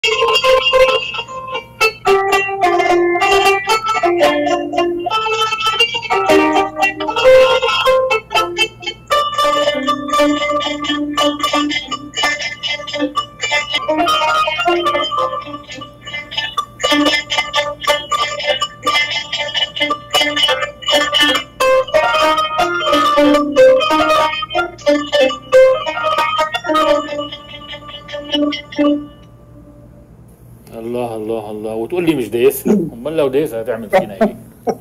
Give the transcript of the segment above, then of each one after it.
الله الله الله وتقول لي مش دايسها امال لو دايسها هتعمل فينا ايه؟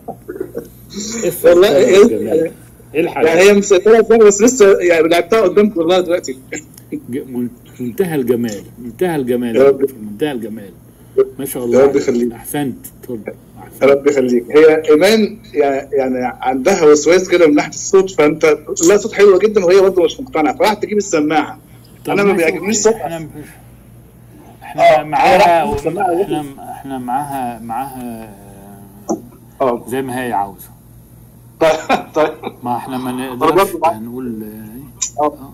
والله ايه إيه- الجمال ده؟ ايه الحلاوه؟ يعني هي مسيطرة فيها بس لسه يعني لعبتها قدامكم والله دلوقتي ج- من- منتهى الجمال منتهى الجمال يا رب. منتهى الجمال ما شاء الله يا رب يخليك. احسنت اتفضل يا احسنت رب يخليك هي ايمان يعني يعني عندها وسواس كده من ناحيه الصوت فانت لا صوت حلو جدا وهي برضه مش مقتنعه فراحت تجيب السماعه طب انا ما ماشي، بيعجبنيش أوكي. صوتها احنا مش- احنا آه، معاها أنا سماعة احنا احنا معاها معاها اه زي ما هي عاوزه طيب طيب ما احنا ما برضه نقدرش معاك. هنقول آه.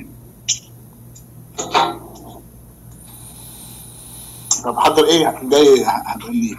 طب حضر ايه جاي هتقول لي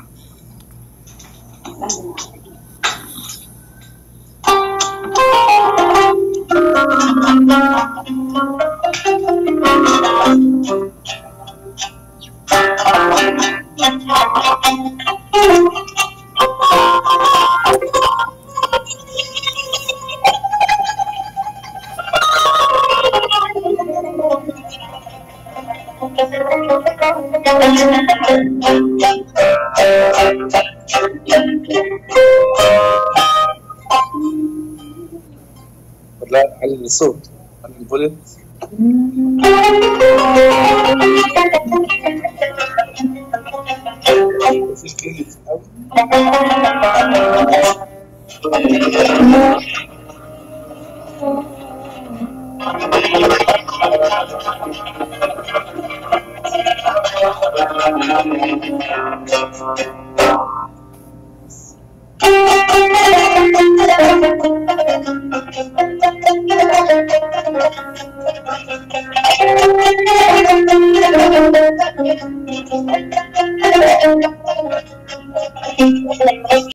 لا على الصوت على الفوليوم مفيش كلمة أوي. Thank you.